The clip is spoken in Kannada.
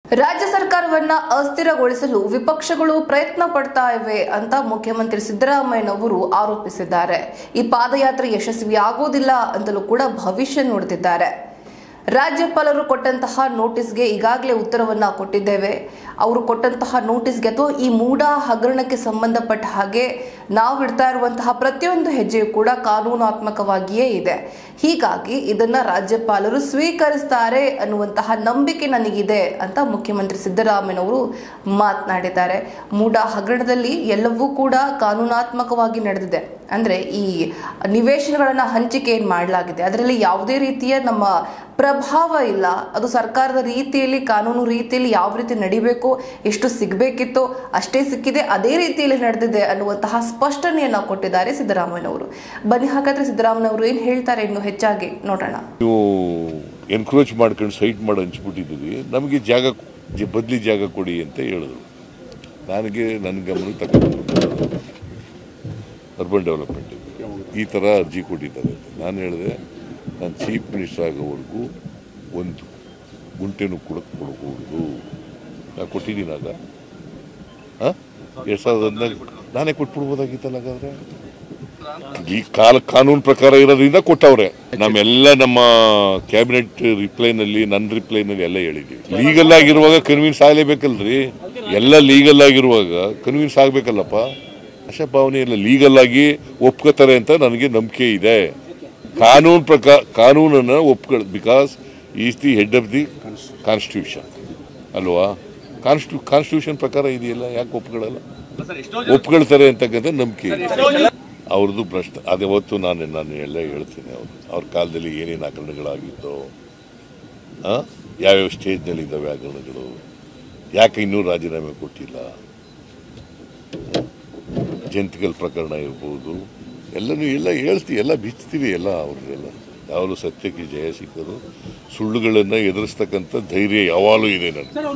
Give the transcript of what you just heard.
ರಾಜ್ಯ ಸರ್ಕಾರವನ್ನ ಅಸ್ಥಿರಗೊಳಿಸಲು ವಿಪಕ್ಷಗಳು ಪ್ರಯತ್ನ ಪಡ್ತಾ ಇವೆ ಅಂತ ಮುಖ್ಯಮಂತ್ರಿ ಸಿದ್ದರಾಮಯ್ಯನವರು ಆರೋಪಿಸಿದ್ದಾರೆ ಈ ಪಾದಯಾತ್ರೆ ಯಶಸ್ವಿಯಾಗುವುದಿಲ್ಲ ಅಂತಲೂ ಕೂಡ ಭವಿಷ್ಯ ನುಡಿದಿದ್ದಾರೆ ರಾಜ್ಯಪಾಲರು ಕೊಟ್ಟಂತಹ ನೋಟಿಸ್ಗೆ ಈಗಾಗಲೇ ಉತ್ತರವನ್ನ ಕೊಟ್ಟಿದ್ದೇವೆ ಅವರು ಕೊಟ್ಟಂತಹ ನೋಟಿಸ್ಗೆ ಅಥವಾ ಈ ಮೂಢ ಹಗರಣಕ್ಕೆ ಸಂಬಂಧಪಟ್ಟ ಹಾಗೆ ನಾವು ಇಡ್ತಾ ಇರುವಂತಹ ಪ್ರತಿಯೊಂದು ಹೆಜ್ಜೆಯು ಕೂಡ ಕಾನೂನಾತ್ಮಕವಾಗಿಯೇ ಇದೆ ಹೀಗಾಗಿ ಇದನ್ನ ರಾಜ್ಯಪಾಲರು ಸ್ವೀಕರಿಸ್ತಾರೆ ಅನ್ನುವಂತಹ ನಂಬಿಕೆ ನನಗಿದೆ ಅಂತ ಮುಖ್ಯಮಂತ್ರಿ ಸಿದ್ದರಾಮಯ್ಯನವರು ಮಾತನಾಡಿದ್ದಾರೆ ಮೂಢ ಹಗರಣದಲ್ಲಿ ಎಲ್ಲವೂ ಕೂಡ ಕಾನೂನಾತ್ಮಕವಾಗಿ ನಡೆದಿದೆ ಅಂದ್ರೆ ಈ ನಿವೇಶನಗಳನ್ನ ಹಂಚಿಕೆ ಏನ್ ಮಾಡಲಾಗಿದೆ ಅದರಲ್ಲಿ ಯಾವುದೇ ರೀತಿಯ ನಮ್ಮ ಪ್ರಭಾವ ಇಲ್ಲ ಅದು ಸರ್ಕಾರದ ರೀತಿಯಲ್ಲಿ ಕಾನೂನು ರೀತಿಯಲ್ಲಿ ಯಾವ ರೀತಿ ನಡಿಬೇಕು ಎಷ್ಟು ಸಿಗಬೇಕಿತ್ತೋ ಅಷ್ಟೇ ಸಿಕ್ಕಿದೆ ಅದೇ ರೀತಿಯಲ್ಲಿ ನಡೆದಿದೆ ಅನ್ನುವಂತಹ ಸ್ಪಷ್ಟನೆಯನ್ನ ಕೊಟ್ಟಿದ್ದಾರೆ ಸಿದ್ದರಾಮಯ್ಯನವರು ಬನ್ನಿ ಹಾಗಾದ್ರೆ ಸಿದ್ದರಾಮಯ್ಯನವರು ಏನ್ ಹೇಳ್ತಾರೆ ಇನ್ನು ಹೆಚ್ಚಾಗಿ ನೋಡೋಣ ನೀವು ಎನ್ಕ್ರೋಚ್ ಮಾಡ್ಕೊಂಡು ಸೈಟ್ ಮಾಡಿ ಹಂಚ್ಬಿಟ್ಟಿದ್ದೀವಿ ನಮಗೆ ಜಾಗ ಜ- ಬದ್ಲಿ ಜಾಗ ಕೊಡಿ ಅಂತ ಹೇಳಿದ್ರು ನನಗೆ ನನ್ನ ಗಮನಕ್ಕೆ ತಗೊಂಡು ಅರ್ಬನ್ ಡೆವಲಪ್ಮೆಂಟ್ ಈ ಥರ ಅರ್ಜಿ ಕೊಟ್ಟಿದ್ದಾರೆ ಅಂತ ನಾನು ಹೇಳಿದೆ ನಾನು ಚೀಫ್ ಮಿನಿಸ್ಟರ್ ಆಗೋವರೆಗೂ ಒಂದು ಗುಂಟೆನೂ ಕೂಡ ಕೊಡಕೂಡದು ನಾನು ಕೊಟ್ಟಿದ್ದೀನಾಗ ಹಾಂ ಎರಡು ಸಾವಿರದ ಹದಿನಾಲ್ಕು ನಾನೇ ಕೊಟ್ಬಿಡ್ಬೋದಾಗಿತ್ತಲ್ಲ ಹಾಗಾದ್ರೆ ಈ ಕಾಲ ಕಾನೂನು ಪ್ರಕಾರ ಇರೋದ್ರಿಂದ ಕೊಟ್ಟವ್ರೆ ನಮ್ಮೆಲ್ಲ ನಮ್ಮ ಕ್ಯಾಬಿನೆಟ್ ರಿಪ್ಲೈನಲ್ಲಿ ನನ್ನ ರಿಪ್ಲೈನಲ್ಲಿ ಎಲ್ಲ ಹೇಳಿದ್ದೀವಿ ಲೀಗಲ್ ಆಗಿರುವಾಗ ಕನ್ವಿನ್ಸ್ ಆಗಲೇಬೇಕಲ್ರಿ ಎಲ್ಲ ಲೀಗಲ್ ಆಗಿರುವಾಗ ಕನ್ವಿನ್ಸ್ ಆಗಬೇಕಲ್ಲಪ್ಪ ಆಶಾಭಾವನೆ ಇಲ್ಲ ಲೀಗಲ್ ಆಗಿ ಒಪ್ಕೋತಾರೆ ಅಂತ ನನಗೆ ನಂಬಿಕೆ ಇದೆ ಕಾನೂನು ಪ್ರಕಾರ ಕಾನೂನನ್ನು ಒಪ್ಕೊಳ್ because is the head of the constitution ಅಲ್ವಾ ಕಾನ್ಸ್ಟಿಟ್ಯೂ ಕಾನ್ಸ್ಟಿಟ್ಯೂಷನ್ ಪ್ರಕಾರ ಇದೆಯಲ್ಲ ಯಾಕೆ ಒಪ್ಕೊಳ್ಳಲ್ಲ ಒಪ್ಕೊಳ್ತಾರೆ ಅಂತಕ್ಕಂಥ ನಂಬಿಕೆ ಇದೆ ಅವ್ರದ್ದು ಭ್ರಷ್ಟ ಅದೇ ನಾನು ನಾನು ಎಲ್ಲ ಹೇಳ್ತೀನಿ ಅವರು ಅವ್ರ ಕಾಲದಲ್ಲಿ ಏನೇನು ಹಗರಣಗಳಾಗಿದ್ದೋ ಆ? ಯಾವ್ಯಾವ ಸ್ಟೇಜ್ನಲ್ಲಿ ಇದ್ದಾವೆ ಹಗರಣಗಳು ಯಾಕೆ ಇನ್ನೂ ರಾಜೀನಾಮೆ ಕೊಟ್ಟಿಲ್ಲ ಜಂತಿಕಲ್ ಪ್ರಕರಣ ಇರ್ಬೋದು ಎಲ್ಲನೂ ಎಲ್ಲ ಹೇಳ್ತೀವಿ ಎಲ್ಲ ಬಿಚ್ತೀವಿ ಎಲ್ಲ ಅವ್ರನ್ನೆಲ್ಲ ಯಾವಾಗಲೂ ಸತ್ಯಕ್ಕೆ ಜಯ ಸಿಕ್ಕರು ಸುಳ್ಳುಗಳನ್ನು ಎದುರಿಸ್ತಕ್ಕಂಥ ಧೈರ್ಯ ಯಾವಾಗಲೂ ಇದೆ ನನಗೆ